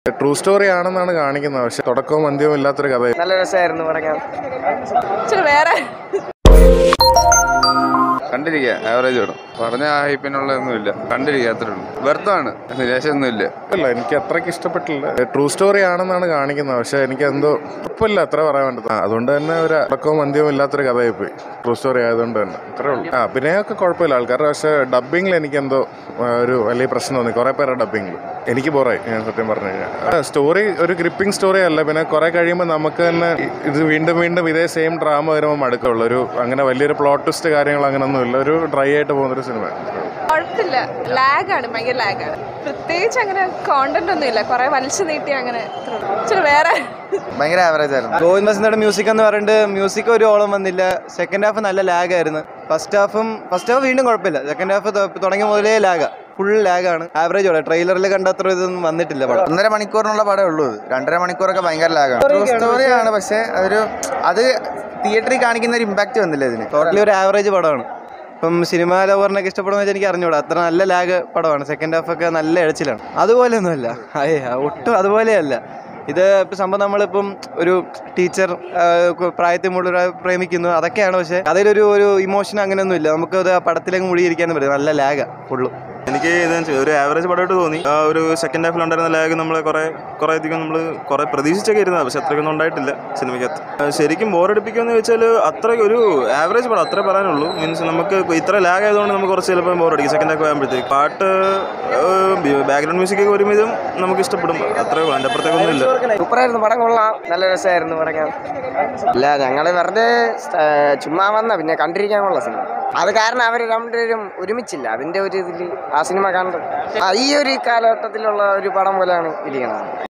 True story ആണെന്നാണ് കാണിക്കുന്നത് പക്ഷെ തുടക്കവും അന്ത്യവും ഇല്ലാത്തൊരു കഥ നല്ല രസമായിരുന്നു പടക്കാൻ ഇച്ചിരി വേറെ കണ്ടിരിക്കുക ആവറേജ് വേണം പറഞ്ഞ ആ ഹൈപ്പിനുള്ളതൊന്നുമില്ല കണ്ടിരിക്കുക അത്രേ ഉള്ളൂ വ്യർത്ഥമാണ് നിരാശയൊന്നുമില്ല ഇല്ല എനിക്ക് അത്രയ്ക്ക് ഇഷ്ടപ്പെട്ടില്ല ട്രൂ സ്റ്റോറി ആണെന്നാണ് കാണിക്കുന്നത് പക്ഷെ എനിക്ക് എന്തോ കുഴപ്പമില്ല അത്ര പറയാൻ വേണ്ടത് ആ, അതുകൊണ്ട് തന്നെ ഒരു തുടക്കവും അന്ത്യവും ഇല്ലാത്തൊരു കഥയായി പോയി ട്രൂ സ്റ്റോറി ആയതുകൊണ്ട് തന്നെ അത്രേ ഉള്ളൂ ആ അഭിനയമൊക്കെ കുഴപ്പമില്ല ആൾക്കാരുടെ പക്ഷെ ഡബിങ്ങിൽ എനിക്ക് എന്തോ ആ, ഒരു വലിയ പ്രശ്നം തോന്നി കുറേ പേരുടെ ഡബിങ്ങിൽ എനിക്ക് ബോറായി ഞാൻ സത്യം പറഞ്ഞു കഴിഞ്ഞാൽ സ്റ്റോറി ഒരു ഗ്രിപ്പിംഗ് സ്റ്റോറി അല്ല പിന്നെ കുറെ കഴിയുമ്പോൾ നമുക്ക് തന്നെ ഇത് വീണ്ടും വീണ്ടും ഇതേ സെയിം ഡ്രാമ വരുമ്പോൾ മടുക്കുള്ളൂ ഒരു അങ്ങനെ വലിയൊരു പ്ലോട്ട് ട്വിസ്റ്റ് കാര്യങ്ങൾ അങ്ങനെയൊന്നും ഇല്ല ഒരു ഡ്രൈ ആയിട്ട് പോകുന്നൊരു സിനിമ കുഴപ്പമില്ല ലാഗാണ് ഭയങ്കര ലാഗാണ് പ്രത്യേകിച്ച് അങ്ങനെ കോണ്ടന്റ് ഒന്നും ഇല്ല കുറെ വലിച്ചു നീട്ടി അങ്ങനെ ഇത്രേ ഉള്ളൂ. ഇച്ചിരി വേറെ ഭയങ്കര ആവറേജ് ആയിരുന്നു ഗോവിന്ദ് ബസിന്റെ മ്യൂസിക് എന്ന് പറഞ്ഞിട്ട് മ്യൂസിക് ഒരു ഓളം വന്നില്ല സെക്കൻഡ് ഹാഫ് നല്ല ലാഗ് ആയിരുന്നു ഫസ്റ്റ് ഹാഫും ഫസ്റ്റ് ഹാഫ് വീണ്ടും കുഴപ്പമില്ല സെക്കൻഡ് ഹാഫ് തുടങ്ങിയ മുതലേ ലാഗാ ഫുൾ ലാഗാണ് ആവറേജ് ഉള്ളത് ട്രെയിലറിൽ കണ്ട അത്ര ഇതൊന്നും വന്നിട്ടില്ല പടം ഒന്നര മണിക്കൂറിനുള്ള പടമേ ഉള്ളൂ ഇത്. രണ്ടര മണിക്കൂറൊക്കെ ഭയങ്കര ലാഗാണ് ട്രൂ സ്റ്റോറിയാണ് പക്ഷെ അതൊരു അത് തിയേറ്ററിൽ കാണിക്കുന്ന ഒരു ഇമ്പാക്ട് വന്നില്ല ഇതിന് ടോട്ടലി ഒരു ആവറേജ് പടമാണ് ഇപ്പം സിനിമ ലവറിനൊക്കെ ഇഷ്ടപ്പെടുന്ന വെച്ചാൽ എനിക്ക് അറിഞ്ഞൂടാ അത്ര നല്ല ലാഗ് പടമാണ് സെക്കൻഡ് ഹാഫ് ഒക്കെ നല്ല എഴച്ചിലാണ് അതുപോലെയൊന്നുമല്ല അയ്യ ഒട്ടും അതുപോലെയല്ല ഇത് ഇപ്പം സംഭവം നമ്മളിപ്പം ഒരു ടീച്ചർ പ്രായത്തിൽ മുകളിൽ പ്രേമിക്കുന്നു അതൊക്കെയാണ് പക്ഷേ അതിലൊരു ഒരു ഇമോഷൻ അങ്ങനെയൊന്നും ഇല്ല നമുക്ക് അത് ആ പടത്തിലേക്ക് മുടിയിരിക്കാനും പറ്റും നല്ല ലാഗാ ഫുള്ള് എനിക്ക് ഇത് ഒരു ആവറേജ് പടമായിട്ട് തോന്നി ആ ഒരു സെക്കൻഡ് ഹാഫിൽ ഉണ്ടായിരുന്ന ലാഗ് നമ്മൾ കുറേ കുറേ അധികം നമ്മൾ കുറേ പ്രതീക്ഷിച്ചൊക്കെ ഇരുന്നത് പക്ഷെ അത്രയ്ക്കൊന്നും ഉണ്ടായിട്ടില്ല സിനിമയ്ക്കകത്ത് ആ, ശരിക്കും ബോറടിപ്പിക്കുമെന്ന് ചോദിച്ചാൽ അത്ര ഒരു ആവറേജ് പടം അത്രേ പറയാനുള്ളൂ മീൻസ് നമുക്ക് ഇത്ര ലാഗ് ആയതുകൊണ്ട് നമുക്ക് കുറച്ച് ചിലപ്പോൾ ബോറടിക്കും സെക്കൻഡ് ഹാഫ് ആകുമ്പോഴത്തേക്ക് പാട്ട് ബാക്ക്ഗ്രൗണ്ട് മ്യൂസിക് ഒക്കെ ഒരുമിതും നമുക്ക് ഇഷ്ടപ്പെടും അത്രേ ഉള്ളൂ അതിൻ്റെ അപ്പുറത്തേക്കൊന്നും ഇല്ല സൂപ്പറായിരുന്നു പടം കൊള്ളാം നല്ല രസമായിരുന്നു പടക്കാൻ ഇല്ല ഞങ്ങൾ വെറുതെ ആ, ചുമ്മാ വന്ന പിന്നെ കണ്ടിരിക്കാൻ കൊള്ള സിനിമ അത് കാരണം അവർ രണ്ടുപേരും ഒരുമിച്ചില്ല അതിന്റെ ഒരു ഇതിൽ ആ സിനിമ കണ്ടു ആ, ഈ ഒരു കാലഘട്ടത്തിലുള്ള ഒരു പടം പോലെയാണ് ഇരിക്കുന്നത്